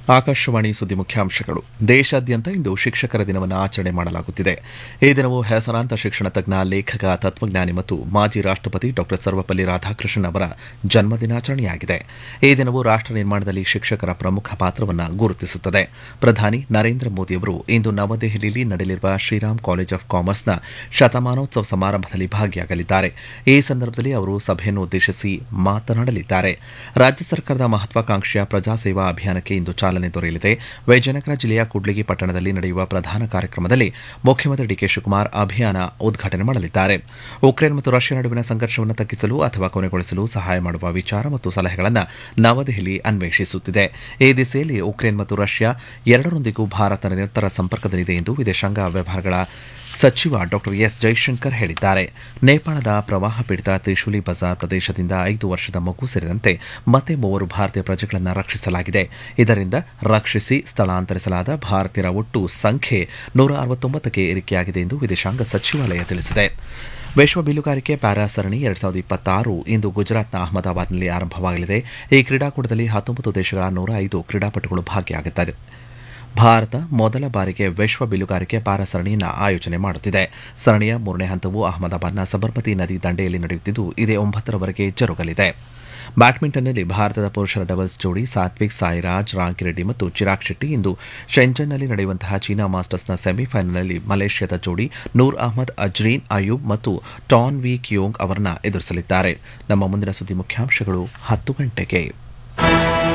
ಆಕಾಶವಾಣಿ ಸುದ್ದಿ ಮುಖ್ಯಾಂಶಗಳು ದೇಶಾದ್ಯಂತ ಇಂದು ಶಿಕ್ಷಕರ ದಿನವನ್ನು ಆಚರಣೆ ಮಾಡಲಾಗುತ್ತಿದೆ ಈ ದಿನವು ಹೆಸರಾಂತ ಶಿಕ್ಷಣ ತಜ್ಞ ಲೇಖಕ ತತ್ವಜ್ಞಾನಿ ಮತ್ತು ಮಾಜಿ ರಾಷ್ಟಪತಿ ಡಾ ಸರ್ವಪಲ್ಲಿ ರಾಧಾಕೃಷ್ಣನ್ ಅವರ ಜನ್ಮ ದಿನಾಚರಣೆಯಾಗಿದೆ ಈ ದಿನವು ರಾಷ್ಟ ನಿರ್ಮಾಣದಲ್ಲಿ ಶಿಕ್ಷಕರ ಪ್ರಮುಖ ಪಾತ್ರವನ್ನು ಗುರುತಿಸುತ್ತದೆ ಪ್ರಧಾನಿ ನರೇಂದ್ರ ಮೋದಿಯವರು ಇಂದು ನವದೆಹಲಿಯಲ್ಲಿ ನಡೆಯಲಿರುವ ಶ್ರೀರಾಮ್ ಕಾಲೇಜ್ ಆಫ್ ಕಾಮರ್ಸ್ನ ಶತಮಾನೋತ್ಸವ ಸಮಾರಂಭದಲ್ಲಿ ಭಾಗಿಯಾಗಲಿದ್ದಾರೆ ಈ ಸಂದರ್ಭದಲ್ಲಿ ಅವರು ಸಭೆಯನ್ನು ಉದ್ದೇಶಿಸಿ ಮಾತನಾಡಲಿದ್ದಾರೆ ರಾಜ್ಯ ಸರ್ಕಾರದ ಮಹತ್ವಾಕಾಂಕ್ಷೆಯ ಪ್ರಜಾಸೇವಾ ಅಭಿಯಾನಕ್ಕೆ ಇಂದು ಚಾಲನೆ ದೊರೆಯಲಿದೆ ವಿಜಯನಗರ ಜಿಲ್ಲೆಯ ಕೂಡ್ಲಿಗಿ ಪಟ್ಟಣದಲ್ಲಿ ನಡೆಯುವ ಪ್ರಧಾನ ಕಾರ್ಯಕ್ರಮದಲ್ಲಿ ಮುಖ್ಯಮಂತ್ರಿ ಡಿಕೆ ಶಿವಕುಮಾರ್ ಅಭಿಯಾನ ಉದ್ಘಾಟನೆ ಮಾಡಲಿದ್ದಾರೆ ಉಕ್ರೇನ್ ಮತ್ತು ರಷ್ಯಾ ನಡುವಿನ ಸಂಘರ್ಷವನ್ನು ತಗ್ಗಿಸಲು ಅಥವಾ ಕೊನೆಗೊಳಿಸಲು ಸಹಾಯ ಮಾಡುವ ವಿಚಾರ ಮತ್ತು ಸಲಹೆಗಳನ್ನು ನವದೆಹಲಿ ಅನ್ವೇಷಿಸುತ್ತಿದೆ ಈ ದಿಸೆಯಲ್ಲಿ ಉಕ್ರೇನ್ ಮತ್ತು ರಷ್ಯಾ ಎರಡರೊಂದಿಗೂ ಭಾರತ ನಿರಂತರ ಸಂಪರ್ಕದಲ್ಲಿದೆ ಎಂದು ವಿದೇಶಾಂಗ ವ್ಯವಹಾರಗಳ ಸಚಿವ ಡಾ ಎಸ್ ಜೈಶಂಕರ್ ಹೇಳಿದ್ದಾರೆ ನೇಪಾಳದ ಪ್ರವಾಹ ಪೀಡಿತ ತ್ರಿಶೂಲಿ ಬಜಾರ್ ಪ್ರದೇಶದಿಂದ ಐದು ವರ್ಷದ ಮಗು ಸೇರಿದಂತೆ ಮತ್ತೆ ಮೂವರು ಭಾರತೀಯ ಪ್ರಜೆಗಳನ್ನು ರಕ್ಷಿಸಲಾಗಿದೆ ಇದರಿಂದ ರಕ್ಷಿಸಿ ಸ್ಥಳಾಂತರಿಸಲಾದ ಭಾರತೀಯರ ಒಟ್ಟು ಸಂಖ್ಯೆ ನೂರ ಅರವತ್ತೊಂಬತ್ತಕ್ಕೆ ಏರಿಕೆಯಾಗಿದೆ ಎಂದು ವಿದೇಶಾಂಗ ಸಚಿವಾಲಯ ತಿಳಿಸಿದೆ ವಿಶ್ವ ಬಿಲ್ಲುಗಾರಿಕೆ ಪ್ಯಾರಾ ಸರಣಿ ಎರಡ್ ಸಾವಿರದ ಇಪ್ಪತ್ತಾರು ಇಂದು ಗುಜರಾತ್ನ ಅಹಮದಾಬಾದ್ನಲ್ಲಿ ಆರಂಭವಾಗಲಿದೆ ಈ ಕ್ರೀಡಾಕೂಟದಲ್ಲಿ ಹತ್ತೊಂಬತ್ತು ದೇಶಗಳ ನೂರ ಐದು ಕ್ರೀಡಾಪಟುಗಳು ಭಾಗಿಯಾಗಿದ್ದಾರೆ ಭಾರತ ಮೊದಲ ಬಾರಿಗೆ ವಿಶ್ವ ಬಿಲ್ಲುಗಾರಿಕೆ ಪ್ಯಾರಾ ಸರಣಿಯನ್ನು ಆಯೋಜನೆ ಮಾಡುತ್ತಿದೆ ಸರಣಿಯ ಮೂರನೇ ಹಂತವು ಅಹಮದಾಬಾದ್ನ ಸಬರ್ಮತಿ ನದಿ ದಂಡೆಯಲ್ಲಿ ನಡೆಯುತ್ತಿದ್ದು ಇದೇ ಒಂಬತ್ತರವರೆಗೆ ಜರುಗಲಿದೆ ಬ್ಯಾಡ್ಮಿಂಟನ್ನಲ್ಲಿ ಭಾರತದ ಪುರುಷರ ಡಬಲ್ಸ್ ಜೋಡಿ ಸಾತ್ವಿಕ್ ಸಾಯಿರಾಜ್ ರಾಂಕಿರೆಡ್ಡಿ ಮತ್ತು ಚಿರಾಗ್ ಶೆಟ್ಟಿ ಇಂದು ಶೆಂಜನ್ನಲ್ಲಿ ನಡೆಯುವಂತಹ ಚೀನಾ ಮಾಸ್ಟರ್ಸ್ನ ಸೆಮಿಫೈನಲ್ನಲ್ಲಿ ಮಲೇಷ್ಯಾದ ಜೋಡಿ ನೂರ್ ಅಹ್ಮದ್ ಅಜ್ರೀನ್ ಅಯೂಬ್ ಮತ್ತು ಟಾನ್ ವಿ ಕಿಯೋಂಗ್ ಅವರನ್ನ ಎದುರಿಸಲಿದ್ದಾರೆ ನಮ್ಮ ಮುಂದಿನ ಸುದ್ದಿ ಮುಖ್ಯಾಂಶಗಳು ಹತ್ತು ಗಂಟೆಗೆ